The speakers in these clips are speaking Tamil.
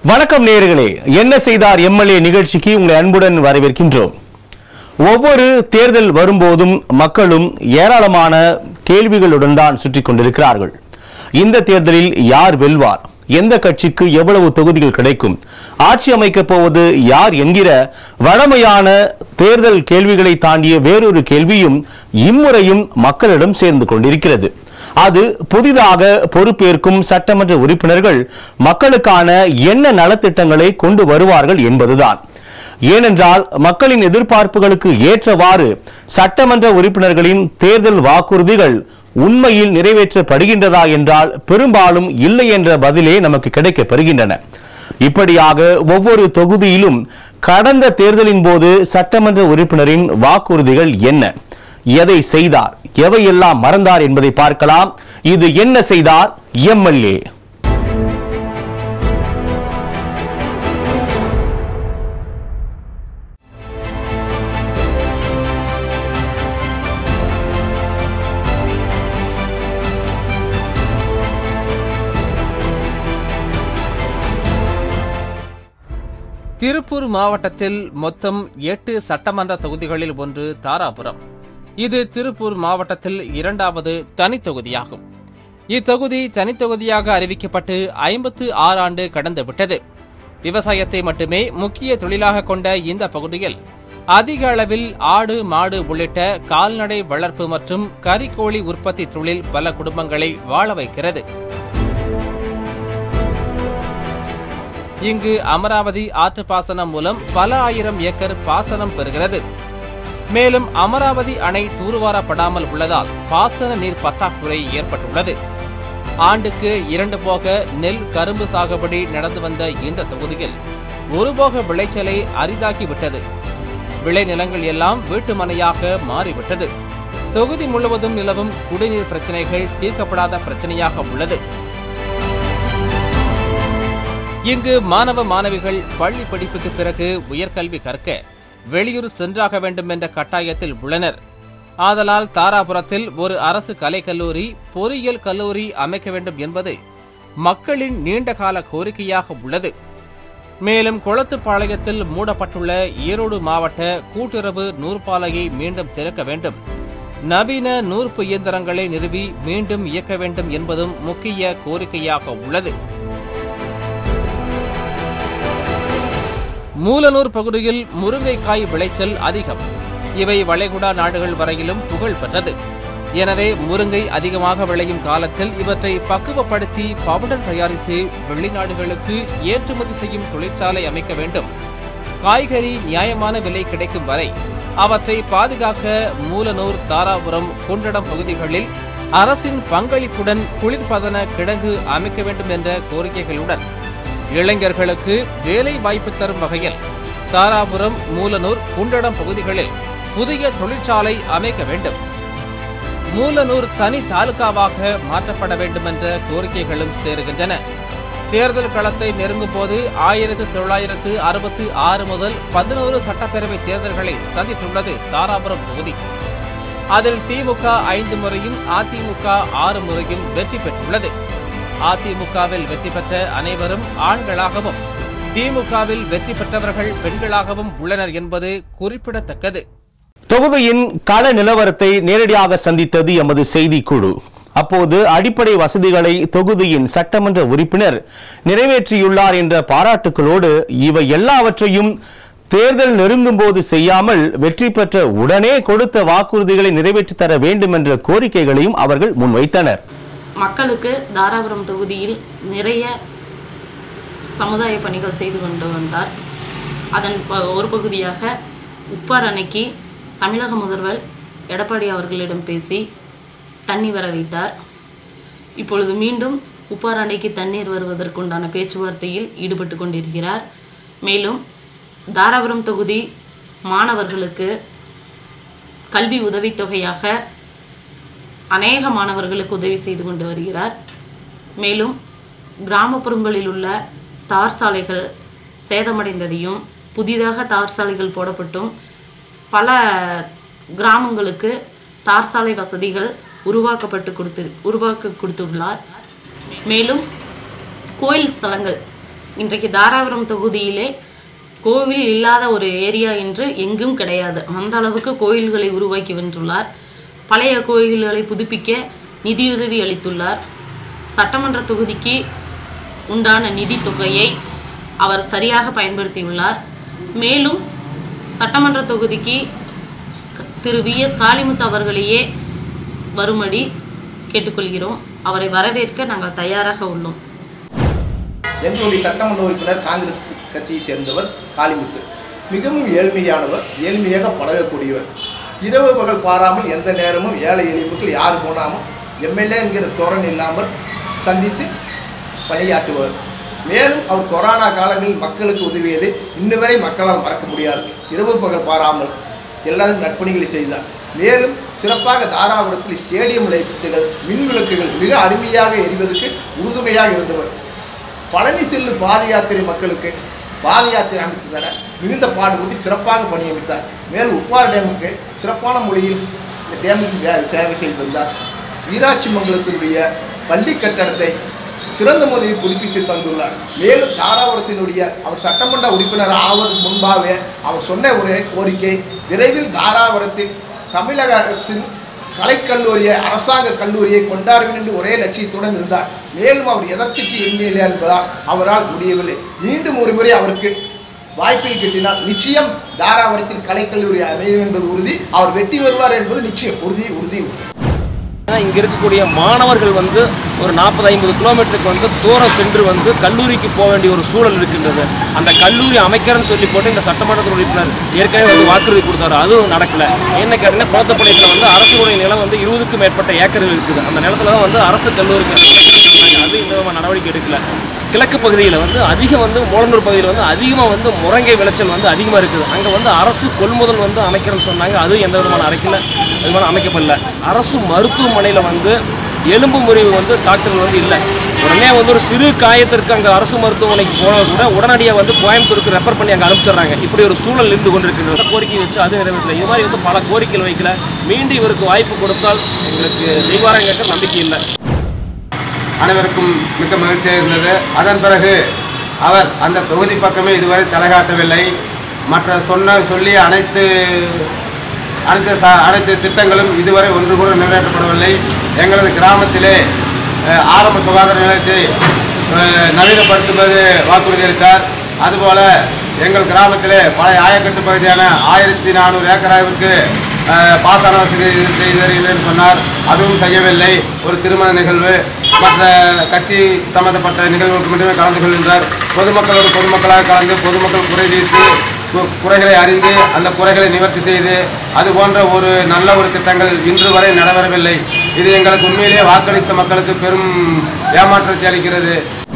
வணக்கம் நேயர்களே என்ன செய்தார் எம்எல்ஏ நிகழ்ச்சிக்கு உங்களை அன்புடன் வரவேற்கின்றோம் ஒவ்வொரு தேர்தல் வரும்போதும் மக்களும் ஏராளமான கேள்விகளுடன் தான் சுற்றி கொண்டிருக்கிறார்கள் இந்த தேர்தலில் யார் வெல்வார் எந்த கட்சிக்கு எவ்வளவு தொகுதிகள் கிடைக்கும் ஆட்சி அமைக்கப் போவது யார் என்கிற வழமையான தேர்தல் கேள்விகளை தாண்டிய வேறொரு கேள்வியும் இம்முறையும் மக்களிடம் சேர்ந்து கொண்டிருக்கிறது அது புதிதாக பொறுப்பேற்கும் சட்டமன்ற உறுப்பினர்கள் மக்களுக்கான என்ன நலத்திட்டங்களை கொண்டு வருவார்கள் என்பதுதான் ஏனென்றால் மக்களின் எதிர்பார்ப்புகளுக்கு ஏற்றவாறு சட்டமன்ற உறுப்பினர்களின் தேர்தல் வாக்குறுதிகள் உண்மையில் நிறைவேற்றப்படுகின்றதா என்றால் பெரும்பாலும் இல்லை என்ற பதிலே நமக்கு கிடைக்கப் பெறுகின்றன இப்படியாக ஒவ்வொரு தொகுதியிலும் கடந்த தேர்தலின் போது சட்டமன்ற உறுப்பினரின் வாக்குறுதிகள் என்ன எதை செய்தார் எவையெல்லாம் மறந்தார் என்பதை பார்க்கலாம் இது என்ன செய்தார் எம்எல்ஏ திருப்பூர் மாவட்டத்தில் மொத்தம் எட்டு சட்டமன்ற தொகுதிகளில் ஒன்று தாராபுரம் இது திருப்பூர் மாவட்டத்தில் இரண்டாவது தனித்தொகுதியாகும் இத்தொகுதி தனித்தொகுதியாக அறிவிக்கப்பட்டு ஐம்பத்து ஆறு ஆண்டு கடந்து விட்டது விவசாயத்தை மட்டுமே முக்கிய தொழிலாக கொண்ட இந்த பகுதியில் அதிக அளவில் ஆடு மாடு உள்ளிட்ட கால்நடை வளர்ப்பு மற்றும் கறிக்கோழி உற்பத்தி தொழில் பல குடும்பங்களை வாழ வைக்கிறது இங்கு அமராவதி ஆற்று பாசனம் மூலம் பல ஆயிரம் ஏக்கர் பாசனம் பெறுகிறது மேலும் அமராவதி அணை தூர்வாரப்படாமல் உள்ளதால் பாசன நீர் பற்றாக்குறை ஏற்பட்டுள்ளது ஆண்டுக்கு இரண்டு போக நெல் கரும்பு சாகுபடி நடந்து வந்த இந்த தொகுதியில் ஒரு போக விளைச்சலை அரிதாகிவிட்டது விளைநிலங்கள் எல்லாம் வீட்டு மனையாக மாறிவிட்டது தொகுதி முழுவதும் நிலவும் குடிநீர் பிரச்சனைகள் தீர்க்கப்படாத பிரச்சனையாக உள்ளது இங்கு மாணவ மாணவிகள் பள்ளி படிப்புக்கு பிறகு உயர்கல்வி கற்க வெளியூர் சென்றாக வேண்டும் என்ற கட்டாயத்தில் உள்ளனர் ஆதலால் தாராபுரத்தில் ஒரு அரசு கலைக்கல்லூரி பொறியியல் கல்லூரி அமைக்க வேண்டும் என்பது மக்களின் நீண்டகால கோரிக்கையாக உள்ளது மேலும் குளத்துப்பாளையத்தில் மூடப்பட்டுள்ள ஈரோடு மாவட்ட கூட்டுறவு நூற்பாலையை மீண்டும் திறக்க வேண்டும் நவீன நூற்பு இயந்திரங்களை நிறுவி மீண்டும் இயக்க வேண்டும் என்பதும் முக்கிய கோரிக்கையாக உள்ளது மூலனூர் பகுதியில் முருங்கைக்காய் விளைச்சல் அதிகம் இவை வளைகுடா நாடுகள் வரையிலும் புகழ் பெற்றது எனவே முருங்கை அதிகமாக விளையும் காலத்தில் இவற்றை பக்குவப்படுத்தி பவுடர் தயாரித்து வெளிநாடுகளுக்கு ஏற்றுமதி செய்யும் தொழிற்சாலை அமைக்க வேண்டும் காய்கறி நியாயமான விலை கிடைக்கும் வரை அவற்றை பாதுகாக்க மூலனூர் தாராபுரம் குன்றடம் பகுதிகளில் அரசின் பங்களிப்புடன் குளிர்பதன கிடங்கு அமைக்க வேண்டும் என்ற கோரிக்கைகளுடன் இளைஞர்களுக்கு வேலை வாய்ப்பு தரும் வகையில் தாராபுரம் மூலனூர் குண்டடம் பகுதிகளில் புதிய தொழிற்சாலை அமைக்க வேண்டும் மூலனூர் தனி தாலுகாவாக மாற்றப்பட வேண்டும் என்ற கோரிக்கைகளும் சேருகின்றன தேர்தல் களத்தை நெருங்கும் போது ஆயிரத்து தொள்ளாயிரத்து அறுபத்தி ஆறு முதல் பதினோரு சட்டப்பேரவை தேர்தல்களை சந்தித்துள்ளது தாராபுரம் தொகுதி அதில் திமுக ஐந்து முறையும் அதிமுக ஆறு முறையும் வெற்றி பெற்றுள்ளது அதிமுகவில் வெற்றி பெற்ற அனைவரும் ஆண்களாகவும் திமுகவில் வெற்றி பெற்றவர்கள் பெண்களாகவும் உள்ளனர் என்பது குறிப்பிடத்தக்கது தொகுதியின் கள நிலவரத்தை நேரடியாக சந்தித்தது எமது செய்திக்குழு அப்போது அடிப்படை வசதிகளை தொகுதியின் சட்டமன்ற உறுப்பினர் நிறைவேற்றியுள்ளார் என்ற பாராட்டுகளோடு இவை எல்லாவற்றையும் தேர்தல் நெருங்கும் போது செய்யாமல் வெற்றி பெற்ற உடனே கொடுத்த வாக்குறுதிகளை நிறைவேற்றி தர வேண்டும் என்ற கோரிக்கைகளையும் அவர்கள் முன்வைத்தனர் மக்களுக்கு தாராபுரம் தொகுதியில் நிறைய சமுதாய பணிகள் செய்து கொண்டு வந்தார் அதன் ப- ஒரு பகுதியாக உப்பார் அணைக்கு தமிழக முதல்வர் எடப்பாடி அவர்களிடம் பேசி தண்ணி வர வைத்தார் இப்பொழுது மீண்டும் உப்பார் அணைக்கு தண்ணீர் வருவதற்குண்டான பேச்சுவார்த்தையில் ஈடுபட்டு கொண்டிருக்கிறார் மேலும் தாராபுரம் தொகுதி மாணவர்களுக்கு கல்வி உதவித்தொகையாக அநேக மாணவர்களுக்கு உதவி செய்து கொண்டு வருகிறார் மேலும் கிராமப்புறங்களில் உள்ள தார் சாலைகள் சேதமடைந்ததையும் புதிதாக தார் சாலைகள் போடப்பட்டும் பல கிராமங்களுக்கு தார் சாலை வசதிகள் உருவாக்கப்பட்டு கொடுத்து உருவாக்க கொடுத்துள்ளார் மேலும் கோயில் ஸ்தலங்கள் இன்றைக்கு தாராபுரம் தொகுதியிலே கோவில் இல்லாத ஒரு ஏரியா என்று எங்கும் கிடையாது அந்த அளவுக்கு கோயில்களை உருவாக்கி வென்றுள்ளார் பழைய கோயில்களை புதுப்பிக்க நிதியுதவி அளித்துள்ளார் சட்டமன்ற தொகுதிக்கு உண்டான நிதி தொகையை அவர் சரியாக பயன்படுத்தியுள்ளார் மேலும் சட்டமன்ற தொகுதிக்கு திரு வி எஸ் காளிமுத்து அவர்களையே வரும்படி கேட்டுக்கொள்கிறோம் அவரை வரவேற்க நாங்கள் தயாராக உள்ளோம் எங்களுடைய சட்டமன்ற உறுப்பினர் காங்கிரஸ் கட்சியை சேர்ந்தவர் காளிமுத்து மிகவும் ஏழ்மையானவர் ஏழ்மையாக பழகக்கூடியவர் இரவு பகல் பாராமல் எந்த நேரமும் ஏழை எளிய மக்கள் யார் போனாலும் எம்எல்ஏ என்கிற தோரணை இல்லாமல் சந்தித்து பணியாற்றுவர் மேலும் அவர் கொரோனா காலங்களில் மக்களுக்கு உதவியதை இன்ன வரை மக்களால் மறக்க முடியாது இரவு பகல் பாராமல் எல்லாரும் நற்பணிகளை செய்தார் மேலும் சிறப்பாக தாராபுரத்தில் ஸ்டேடியம் லைட்டுகள் மின் விளக்குகள் மிக அருமையாக எரிவதற்கு உறுதுணையாக இருந்தவர் பழனி செல்லும் பாத யாத்திரை மக்களுக்கு பாத யாத்திரை அமைத்து தர மிகுந்த பாடுபட்டு சிறப்பாக பணியமைத்தார் மேலும் உப்பார் டேமுக்கு சிறப்பான முறையில் இந்த டேமுக்கு வே- சேவை செய்து தந்தார் வீராட்சி மங்கலத்தினுடைய பள்ளி கட்டடத்தை சிறந்த முறையில் புதுப்பித்து தந்துள்ளார் மேலும் தாராபுரத்தினுடைய அவர் சட்டமன்ற உறுப்பினர் ஆவதற்கு முன்பாகவே அவர் சொன்ன ஒரு கோரிக்கை விரைவில் தாராபுரத்தில் தமிழக அரசின் கலைக்கல்லூரியை அரசாங்க கல்லூரியை கொண்டாட வேண்டும் என்று ஒரே லட்சியத்துடன் இருந்தார் மேலும் அவர் எதற்கட்சி எண்ணியலை என்பதால் அவரால் முடியவில்லை மீண்டும் ஒரு முறை அவருக்கு வாய்ப்பை கிட்டினால் நிச்சயம் தாராபுரத்தில் கலைக்கல்லூரி அமையும் என்பது உறுதி அவர் வெற்றி வருவார் என்பது நிச்சயம் உறுதி உறுதி உறுதி இங்கே இருக்கக்கூடிய மாணவர்கள் வந்து ஒரு நாற்பது ஐம்பது கிலோமீட்டருக்கு வந்து தூரம் சென்று வந்து கல்லூரிக்கு போக வேண்டிய ஒரு சூழல் இருக்கின்றது அந்த கல்லூரி அமைக்கிறேன்னு சொல்லி போட்டு இந்த சட்டமன்ற உறுப்பினர் ஏற்கனவே வந்து வாக்குறுதி கொடுத்தாரு அதுவும் நடக்கல என்ன கேட்டீங்கன்னா குளத்தப்பாளையத்தில் வந்து அரசுடைய நிலம் வந்து இருபதுக்கும் மேற்பட்ட ஏக்கர்கள் இருக்குது அந்த நிலத்துல தான் வந்து அரசு கல்லூரிக்கு சொன்னாங்க. அது இந்த விதமான நடவடிக்கை எடுக்கல கிழக்கு பகுதியில் வந்து அதிகம் வந்து மூலனூர் பகுதியில் வந்து அதிகமாக வந்து முருங்கை விளைச்சல் வந்து அதிகமாக இருக்குது அங்கே வந்து அரசு கொள்முதல் வந்து அமைக்கிறேன்னு சொன்னாங்க அதுவும் எந்த விதமான அரைக்கல விதமான அமைக்கப்படல அரசு மருத்துவமனையில் வந்து எலும்பு முறிவு வந்து டாக்டர்கள் வந்து இல்லை உடனே வந்து ஒரு சிறு காயத்திற்கு அங்கே அரசு மருத்துவமனைக்கு போனது கூட உடனடியாக வந்து கோயம்புத்தூருக்கு ரெஃபர் பண்ணி அங்கே அனுப்பிச்சிடுறாங்க இப்படி ஒரு சூழல் இருந்து கொண்டிருக்கின்றது கோரிக்கை வச்சு அது நிறைவேற்றல இது மாதிரி வந்து பல கோரிக்கைகள் வைக்கல மீண்டும் இவருக்கு வாய்ப்பு கொடுத்தால் எங்களுக்கு செய்வாரங்க நம்பிக்கை இல்லை அனைவருக்கும் மிக்க மகிழ்ச்சியாக இருந்தது அதன் பிறகு அவர் அந்த தொகுதி பக்கமே இதுவரை தலைகாட்டவில்லை மற்ற சொன்ன சொல்லிய அனைத்து அனைத்து ச அனைத்து திட்டங்களும் இதுவரை ஒன்று கூட நிறைவேற்றப்படவில்லை எங்களது கிராமத்திலே அஹ், ஆரம்ப சுகாதார நிலையத்தை அஹ், நவீனப்படுத்துவது வாக்குறுதி அளித்தார் அதுபோல எங்கள் கிராமத்திலே பழைய ஆயக்கட்டு பகுதியான ஆயிரத்தி நானூறு ஏக்கராவிற்கு அஹ், பாசன வசதி செய்து தருகிறேன் சொன்னார் அதுவும் செய்யவில்லை ஒரு திருமண நிகழ்வு மற்ற கட்சி சம்பந்தப்பட்ட நிகழ்வுகளுக்கு மட்டுமே கலந்து கொள்கின்றார் பொதுமக்களோடு பொதுமக்களாக கலந்து பொதுமக்கள் குறை தீர்த்து கு- குறைகளை அறிந்து அந்த குறைகளை நிவர்த்தி செய்து அது போன்ற ஒரு நல்ல ஒரு திட்டங்கள் இன்று வரை நடைபெறவில்லை இது எங்களுக்கு உண்மையிலேயே வாக்களித்த மக்களுக்கு பெரும் ஏமாற்றத்தை அளிக்கிறது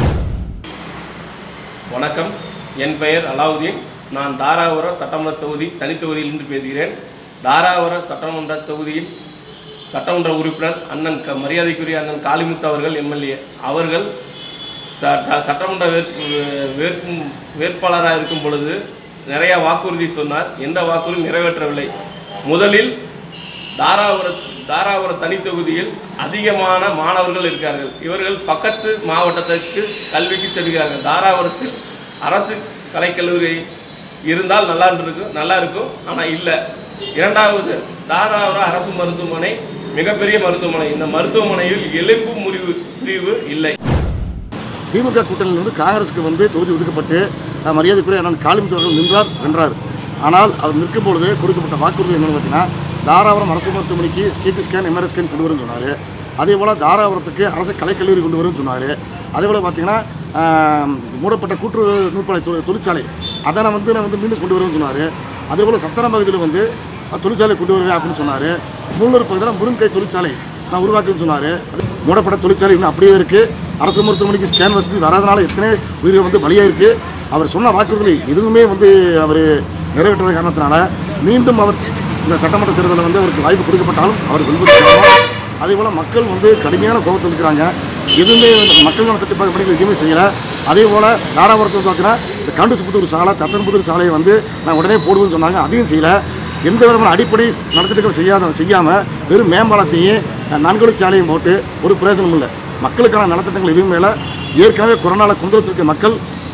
வணக்கம் என் பெயர் அலாவுதீன் நான் தாராபுரம் சட்டமன்ற தொகுதி தனித்தொகுதியிலிருந்து பேசுகிறேன் தாராபுரம் சட்டமன்ற தொகுதியில் சட்டமன்ற உறுப்பினர் அண்ணன் க மரியாதைக்குரிய அண்ணன் காளிமுத்து அவர்கள் எம்எல்ஏ அவர்கள் ச- த- சட்டமன்ற வேட்பு வேட்பு வேட்பாளராக இருக்கும் பொழுது நிறைய வாக்குறுதி சொன்னார் எந்த வாக்குறுதியும் நிறைவேற்றவில்லை முதலில் தாராபுர தாராபுர தனித்தொகுதியில் அதிகமான மாணவர்கள் இருக்கார்கள் இவர்கள் பக்கத்து மாவட்டத்திற்கு கல்விக்கு செல்கிறார்கள் தாராபுரத்தில் அரசு கலைக்கல்லூரி இருந்தால் நல்லா இருக்கும் நல்லா இருக்கும் ஆனால் இல்லை இரண்டாவது தாராபுரம் அரசு மருத்துவமனை மிகப்பெரிய மருத்துவமனை இந்த மருத்துவமனையில் எலும்பு முறிவு பிரிவு இல்லை திமுக கூட்டணியிலிருந்து காங்கிரஸுக்கு வந்து தொகுதி ஒதுக்கப்பட்டு அஹ், மரியாதைக்குரிய அண்ணன் காளிமுத்து அவர்கள் நின்றார் வென்றார் ஆனால் அவர் நிற்கும் பொழுது கொடுக்கப்பட்ட வாக்குறுதி என்னன்னு பார்த்தீங்கன்னா தாராபுரம் அரசு மருத்துவமனைக்கு ஸ்கிடி ஸ்கேன் எம்ஆர்ஐ ஸ்கேன் கொண்டு வரும்னு சொன்னார் அதே போல் தாராபுரத்துக்கு அரசு கலைக்கல்லூரி கொண்டு வரும்னு சொன்னார் அதே போல் பார்த்தீங்கன்னா ஆஹ், மூடப்பட்ட கூட்டுறவு நூற்பாலை தொ தொழிற்சாலை அதை நான் வந்து நான் வந்து மீண்டும் கொண்டு வருவேன்னு சொன்னார் அதே போல் சத்திரம் பகுதியில் வந்து அஹ், தொழிற்சாலை கொண்டு வருவேன் அப்படின்னு சொன்னார் மூலூர் பகுதியில் முருங்கை தொழிற்சாலை நான் உருவாக்குன்னு சொன்னார் மூடப்பட்ட தொழிற்சாலை இன்னும் அப்படியே இருக்குது அரசு மருத்துவமனைக்கு ஸ்கேன் வசதி வராதனால எத்தனை உயிர்கள் வந்து பலியாக இருக்குது அவர் சொன்ன வாக்குறுதிகள் எதுவுமே வந்து அவர் நிறைவேற்றாத காரணத்தினால மீண்டும் அவர் இந்த சட்டமன்ற தேர்தலில் வந்து அவருக்கு வாய்ப்பு கொடுக்கப்பட்டாலும் அவர் வெல்வது சுலபம். அதே போல் மக்கள் வந்து கடுமையான கோபத்தில் இருக்கிறாங்க எதுவுமே வந்து மக்கள் நல திட்ட பணிகள் எதுவுமே செய்யலை அதே போல் தாராபுரத்தில் பார்த்தீங்கன்னா இந்த காண்டுச்சிபுத்தூர் சாலை தச்சன்புத்தூர் சாலையை வந்து நான் உடனே போடுவேன்னு சொன்னாங்க அதையும் செய்யலை எந்த விதமான அடிப்படை நலத்திட்டங்கள் செய்யாத செய்யாமல் வெறும் மேம்பாலத்தையும் அஹ், நான்கு சாலையும் போட்டு ஒரு பிரயோஜனம் இல்லை மக்களுக்கான நலத்திட்டங்கள் எதுவுமே இல்லை ஏற்கனவே கொரோனாவில் கொந்தளிச்சிருக்க மக்கள்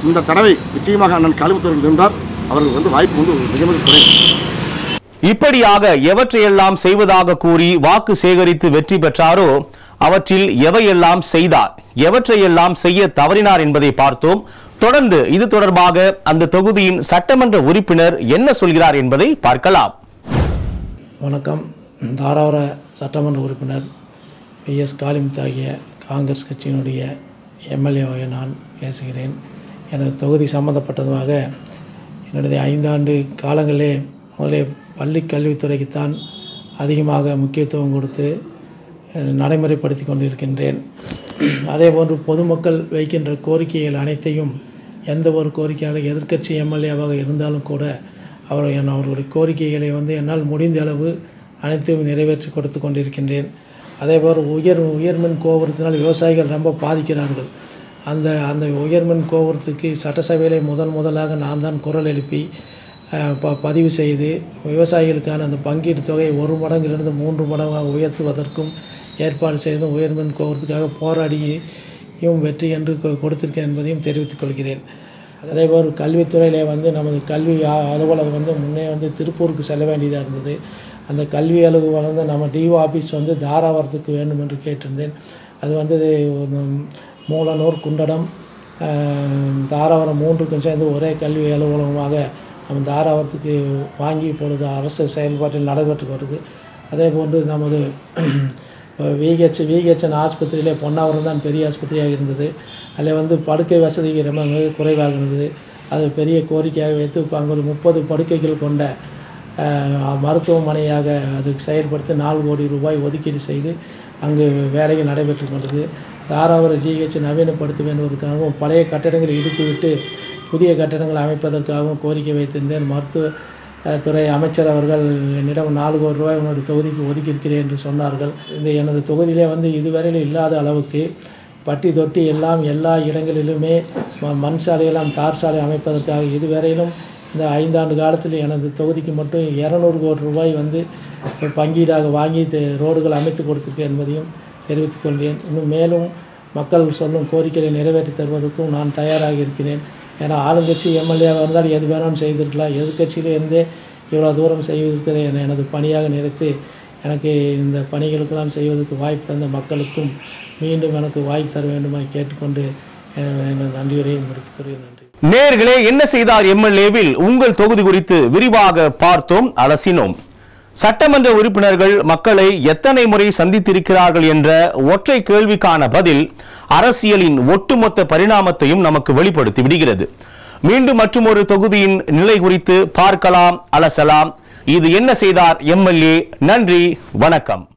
இந்த தடவை நிச்சயமாக அண்ணன் காளிமுத்தவர்கள் நின்றார் அவர்கள் வந்து வாய்ப்பு வந்து மிக மிக குறைவு இப்படியாக எவற்றையெல்லாம் செய்வதாக கூறி வாக்கு சேகரித்து வெற்றி பெற்றாரோ அவற்றில் எவையெல்லாம் செய்தார் எவற்றையெல்லாம் செய்ய தவறினார் என்பதை பார்த்தோம் தொடர்ந்து இது தொடர்பாக அந்த தொகுதியின் சட்டமன்ற உறுப்பினர் என்ன சொல்கிறார் என்பதை பார்க்கலாம் வணக்கம் தாராவர சட்டமன்ற உறுப்பினர் பி எஸ் காளிமுத்து ஆகிய காங்கிரஸ் கட்சியினுடைய எம்எல்ஏவாக நான் பேசுகிறேன் எனது தொகுதி சம்பந்தப்பட்டதுமாக என்னுடைய ஐந்தாண்டு காலங்களிலே முதலே பள்ளி கல்வித்துறைக்குத்தான் அதிகமாக முக்கியத்துவம் கொடுத்து அஹ், நடைமுறைப்படுத்தி கொண்டிருக்கின்றேன் அதேபோன்று பொதுமக்கள் வைக்கின்ற கோரிக்கைகள் அனைத்தையும் எந்த ஒரு கோரிக்கையாலும் எதிர்க்கட்சி எம்எல்ஏவாக இருந்தாலும் கூட அவர் என் அவர்களுடைய கோரிக்கைகளை வந்து என்னால் முடிந்த அளவு அனைத்தையும் நிறைவேற்றி கொடுத்து கொண்டிருக்கின்றேன் அதேபோல் உயர் உயர்மின் கோபுரத்தினால் விவசாயிகள் ரொம்ப பாதிக்கிறார்கள் அந்த அந்த உயர்மின் கோபுரத்துக்கு சட்டசபையிலே முதல் முதலாக நான் தான் குரல் எழுப்பி அஹ், ப பதிவு செய்து விவசாயிகளுக்கான அந்த பங்கீட்டு தொகையை ஒரு மடங்கிலிருந்து மூன்று மடங்காக உயர்த்துவதற்கும் ஏற்பாடு செய்து உயர்மின் கோபுரத்துக்காக போராடியும் வெற்றி என்று கொ- கொடுத்திருக்கேன் என்பதையும் தெரிவித்துக் கொள்கிறேன் அதேபோல் கல்வித்துறையிலே வந்து நமது கல்வி அ- அலுவலகம் வந்து முன்னே வந்து திருப்பூருக்கு செல்ல வேண்டியதாக இருந்தது அந்த கல்வி அலுவலகம் வந்து நம்ம டிஓ ஆஃபீஸ் வந்து தாராவரத்துக்கு வேண்டும் என்று கேட்டிருந்தேன் அது வந்து உம், மூலனூர் குண்டடம் ஆஹ், தாராவரம் மூன்றுக்கும் சேர்ந்து ஒரே கல்வி அலுவலகமாக நம்ம தாராவரத்துக்கு வாங்கி இப்பொழுது அரசு செயல்பாட்டில் நடைபெற்று வருது அதே போன்று நமது விஹெச் விஹெச்என் ஆஸ்பத்திரியிலே பொன்னாவரம் தான் பெரிய ஆஸ்பத்திரியாக இருந்தது அதில் வந்து படுக்கை வசதி ரொம்ப மிக குறைவாக இருந்தது அது பெரிய கோரிக்கையாக வைத்து இப்போ அங்கே ஒரு முப்பது படுக்கைகள் கொண்ட அஹ், மருத்துவமனையாக அது செயல்படுத்தி நாலு கோடி ரூபாய் ஒதுக்கீடு செய்து அங்கு வேலைகள் நடைபெற்று கொண்டது தாராவர ஜிஹெச் நவீனப்படுத்த வேண்டுவதற்காகவும் பழைய கட்டடங்களை இடித்துவிட்டு புதிய கட்டடங்கள் அமைப்பதற்காகவும் கோரிக்கை வைத்திருந்தேன் மருத்துவ அஹ், துறை அமைச்சர் அவர்கள் என்னிடம் நாலு கோடி ரூபாய் உன்னுடைய தொகுதிக்கு ஒதுக்கியிருக்கிறேன் என்று சொன்னார்கள் இந்த எனது தொகுதியிலே வந்து இதுவரையில் இல்லாத அளவுக்கு பட்டி தொட்டி எல்லாம் எல்லா இடங்களிலுமே ம- மண் சாலையெல்லாம் தார் சாலை அமைப்பதற்காக இதுவரையிலும் இந்த ஐந்தாண்டு காலத்தில் எனது தொகுதிக்கு மட்டும் இரநூறு கோடி ரூபாய் வந்து பங்கீடாக வாங்கி த- ரோடுகள் அமைத்து கொடுத்திருக்கேன் என்பதையும் தெரிவித்துக் கொள்கிறேன் இன்னும் மேலும் மக்கள் சொல்லும் கோரிக்கைகளை நிறைவேற்றி தருவதற்கும் நான் தயாராக இருக்கிறேன் ஏன்னா ஆளுங்கட்சி எம்எல்ஏவாக இருந்தால் எது வேணாலும் செய்திருக்கலாம் எதிர்கட்சியிலே இருந்தே இவ்வளோ தூரம் செய்வதற்கு என- எனது பணியாக நினைத்து எனக்கு இந்த பணிகளுக்கெல்லாம் செய்வதற்கு வாய்ப்பு தந்த மக்களுக்கும் மீண்டும் எனக்கு வாய்ப்பு தர வேண்டுமாய் கேட்டுக்கொண்டு எனது எனது நன்றியுரையை முடித்துக் கொள்கிறேன் நன்றி நேர்களே என்ன செய்தார் எம்எல்ஏவில் உங்கள் தொகுதி குறித்து விரிவாக பார்த்தோம் அலசினோம் சட்டமன்ற உறுப்பினர்கள் மக்களை எத்தனை முறை சந்தித்திருக்கிறார்கள் என்ற ஒற்றை கேள்விக்கான பதில் அரசியலின் ஒட்டுமொத்த பரிணாமத்தையும் நமக்கு வெளிப்படுத்தி விடுகிறது மீண்டும் மற்றும் ஒரு தொகுதியின் நிலை குறித்து பார்க்கலாம் அலசலாம் இது என்ன செய்தார் எம்எல்ஏ நன்றி வணக்கம்